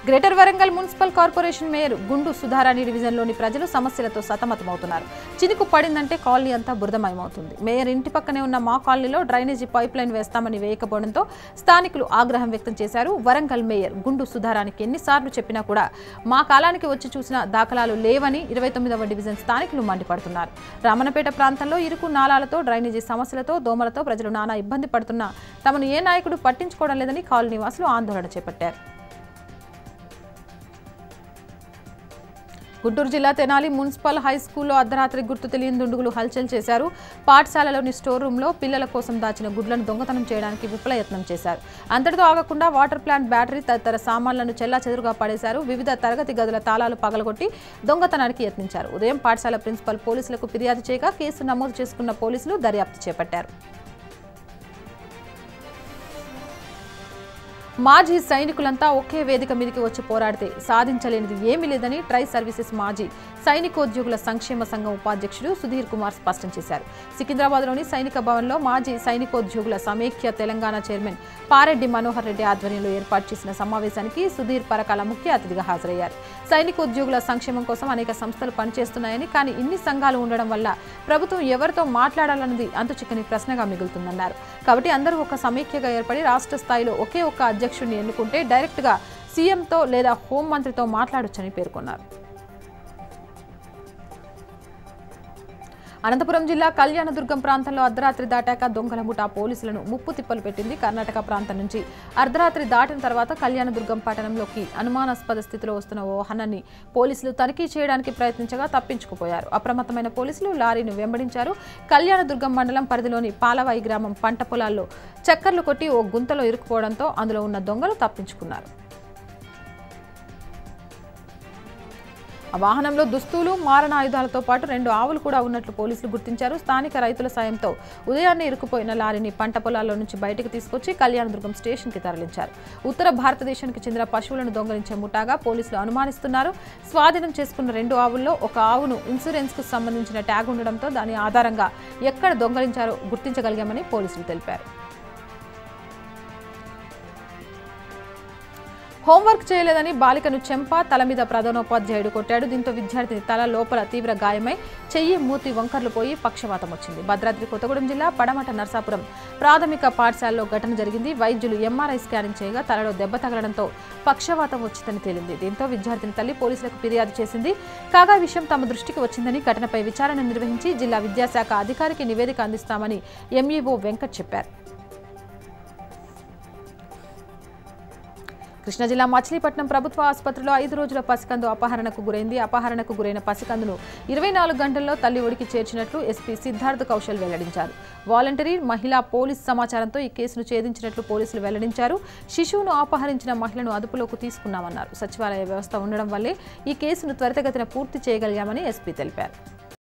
greater Warangal municipal corporation mayor Gundu Sudharani డివిజన్లోని ప్రజలు సమస్యలతో సతమతమవుతున్నారు చినుకు పడిందంటే కాలనీ అంతా బురదమయమవుతుంది మేయర్ ఇంటి పక్కనే ఉన్న మా కాలనీలో డ్రైనేజీ పైప్ లైన్ వేస్తామని వేయకపోవడంతో స్థానికులు ఆగ్రహం వ్యక్తం చేశారు వరంగల్ మేయర్ గుండు సుధారానికి ఎన్నిసార్లు చెప్పినా కూడా మా కాలానికి వచ్చి చూసిన దాఖలాలు లేవని ఇరవై తొమ్మిదవ డివిజన్ స్థానికులు మండిపడుతున్నారు రామన్నపేట ప్రాంతంలో ఇరుకు నాలాలతో డ్రైనేజీ సమస్యలతో దోమలతో ప్రజలు నానా ఇబ్బంది పడుతున్నా తమను ఏ నాయకుడు పట్టించుకోవడం లేదని కాలనీ వాసులు ఆందోళన చేపట్టారు గుంటూరు జిల్లా తెనాలి మున్సిపల్ హై స్కూల్లో అర్ధరాత్రి గుర్తు తెలియని దుండుగులు హల్చల్ చేశారు పాఠశాలలోని స్టోర్ రూమ్లో పిల్లల కోసం దాచిన గుడ్లను దొంగతనం చేయడానికి విఫలయత్నం చేశారు అంతటితో ఆగకుండా వాటర్ ప్లాంట్ బ్యాటరీ తదితర సామాన్లను చెల్లా చెదురుగా పడేశారు వివిధ తరగతి గదుల తాళాలు పగలగొట్టి దొంగతనానికి యత్నించారు ఉదయం పాఠశాల ప్రిన్సిపల్ పోలీసులకు ఫిర్యాదు చేయగా కేసు నమోదు చేసుకున్న పోలీసులు దర్యాప్తు చేపట్టారు మాజీ సైనికులంతా ఒకే వేదిక మీదకి వచ్చి పోరాడితే సాధించలేనిది ఏమీ లేదని ట్రై సర్వీసెస్ మాజీ సైనికోద్యోగుల సంక్షేమ సంఘం ఉపాధ్యక్షుడు సుధీర్ కుమార్ స్పష్టం చేశారు సికింద్రాబాద్లోని సైనిక భవన్లో మాజీ సైనికోద్యోగుల సమైక్య తెలంగాణ చైర్మన్ పారెడ్డి మనోహర్ రెడ్డి ఆధ్వర్యంలో ఏర్పాటు చేసిన సమావేశానికి సుధీర్ పరకాల ముఖ్య అతిథిగా హాజరయ్యారు సైనికోద్యోగుల సంక్షేమం కోసం అనేక సంస్థలు పనిచేస్తున్నాయని కానీ ఇన్ని సంఘాలు ఉండడం వల్ల ప్రభుత్వం ఎవరితో మాట్లాడాలన్నది అంతుచిక్కని ప్రశ్నగా మిగులుతుందన్నారు కాబట్టి అందరూ ఒక సమైక్యగా ఏర్పడి రాష్ట్ర స్థాయిలో ఒకే ఒక్క అధ్యక్షుడిని ఎన్నుకుంటే డైరెక్ట్గా సీఎంతో లేదా హోంమంత్రితో మాట్లాడొచ్చని పేర్కొన్నారు అనంతపురం జిల్లా కళ్యాణదుర్గం ప్రాంతంలో అర్ధరాత్రి దాటాక దొంగల ముఠా పోలీసులను ముప్పు తిప్పలు పెట్టింది కర్ణాటక ప్రాంతం నుంచి అర్ధరాత్రి దాటిన తర్వాత కళ్యాణదుర్గం పట్టణంలోకి అనుమానాస్పద స్థితిలో వస్తున్న ఓ వాహనాన్ని పోలీసులు తనిఖీ చేయడానికి ప్రయత్నించగా తప్పించుకుపోయారు అప్రమత్తమైన పోలీసులు లారీని వెంబడించారు కళ్యాణదుర్గం మండలం పరిధిలోని పాలవాయి గ్రామం పంట పొలాల్లో చక్కర్లు కొట్టి ఓ గుంతలో ఇరుక్కుపోవడంతో అందులో ఉన్న దొంగలు తప్పించుకున్నారు ఆ వాహనంలో దుస్తులు మారణ ఆయుధాలతో పాటు రెండు ఆవులు కూడా ఉన్నట్లు పోలీసులు గుర్తించారు స్థానిక రైతుల సాయంతో ఉదయాన్నే ఇరుక్కుపోయిన లారీని పంట పొలాల్లో నుంచి బయటకు తీసుకొచ్చి కళ్యాణదుర్గం స్టేషన్కి తరలించారు ఉత్తర భారతదేశానికి చెందిన పశువులను దొంగలించే ముఠాగా పోలీసులు అనుమానిస్తున్నారు స్వాధీనం చేసుకున్న రెండు ఆవుల్లో ఒక ఆవును ఇన్సూరెన్స్కు సంబంధించిన ట్యాగ్ ఉండడంతో దాని ఆధారంగా ఎక్కడ దొంగలించారో గుర్తించగలిగామని పోలీసులు తెలిపారు హోంవర్క్ చేయలేదని బాలికను చెంప తల మీద ప్రధానోపాధ్యాయుడు కొట్టాడు దీంతో విద్యార్థిని తల లోపల తీవ్ర గాయమై చెయ్యి మూతి వంకర్లు పోయి పక్షవాతం వచ్చింది భద్రాద్రి కొత్తగూడెం జిల్లా పడమట నర్సాపురం ప్రాథమిక పాఠశాలలో ఘటన జరిగింది వైద్యులు ఎంఆర్ఐ స్కానింగ్ చేయగా తలలో దెబ్బ తగలడంతో పక్షవాతం వచ్చిందని తేలింది దీంతో విద్యార్థిని తల్లి పోలీసులకు ఫిర్యాదు చేసింది కాగా ఈ విషయం తమ దృష్టికి వచ్చిందని ఘటనపై విచారణ నిర్వహించి జిల్లా విద్యాశాఖ అధికారికి నివేదిక అందిస్తామని ఎంఈఓ వెంకట్ చెప్పారు కృష్ణా జిల్లా మచిలీపట్నం ప్రభుత్వ ఆసుపత్రిలో ఐదు రోజుల పసికందు అపహరణకు గురైంది అపహరణకు గురైన పసికందును ఇరవై నాలుగు గంటల్లో తల్లి ఒడికి చేర్చినట్లు ఎస్పీ సిద్ధార్థ్ కౌశల్ వెల్లడించారు వాలంటరీ మహిళా పోలీస్ సమాచారంతో ఈ కేసును ఛేదించినట్లు పోలీసులు వెల్లడించారు శిశువును అపహరించిన మహిళను అదుపులోకి తీసుకున్నామన్నారు సచివాలయ వ్యవస్థ ఉండడం వల్లే ఈ కేసును త్వరితగతిన పూర్తి చేయగలిగామని ఎస్పీ తెలిపారు